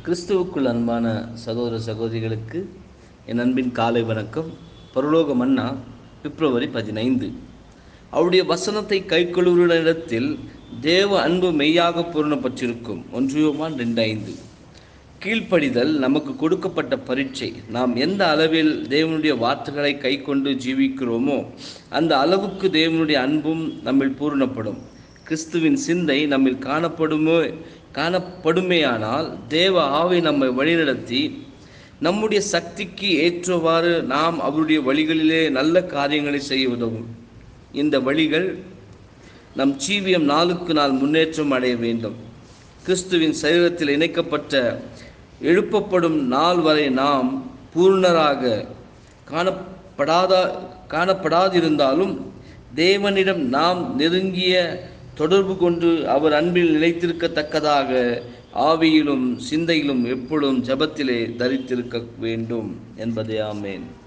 கிறிஸ்துவுக்குள் அன்பான சகோதர சகோதரிகளுக்கு என் அன்பின் காலை வணக்கம் பரலோக மன்னா பிப்ரவரி பதினைந்து அவருடைய வசனத்தை கைக்கொள்ளுவரிடத்தில் தேவ அன்பு மெய்யாக பூரணப்பட்டிருக்கும் ஒன்றியோமான் ரெண்டு ஐந்து கீழ்ப்படிதல் நமக்கு கொடுக்கப்பட்ட பரீட்சை நாம் எந்த அளவில் தேவனுடைய வார்த்தைகளை கைக்கொண்டு ஜீவிக்கிறோமோ அந்த அளவுக்கு தேவனுடைய அன்பும் நம்மில் பூரணப்படும் கிறிஸ்துவின் சிந்தை நம்மில் காணப்படுமோ காணப்படுமேயானால் தேவ ஆவை நம்மை வழிநடத்தி நம்முடைய சக்திக்கு ஏற்றவாறு நாம் அவருடைய வழிகளிலே நல்ல காரியங்களை செய்ய உதவும் இந்த வழிகள் நம் ஜீவியம் நாளுக்கு நாள் முன்னேற்றம் அடைய வேண்டும் கிறிஸ்துவின் சரீரத்தில் இணைக்கப்பட்ட எழுப்பப்படும் நாள் வரை நாம் பூர்ணராக காணப்படாத காணப்படாதிருந்தாலும் தேவனிடம் நாம் நெருங்கிய தொடர்பு கொண்டு அவர் அன்பில் நிலைத்திருக்கத்தக்கதாக ஆவியிலும் சிந்தையிலும் எப்பொழுதும் ஜபத்திலே தரித்திருக்க வேண்டும் என்பதே ஆமேன்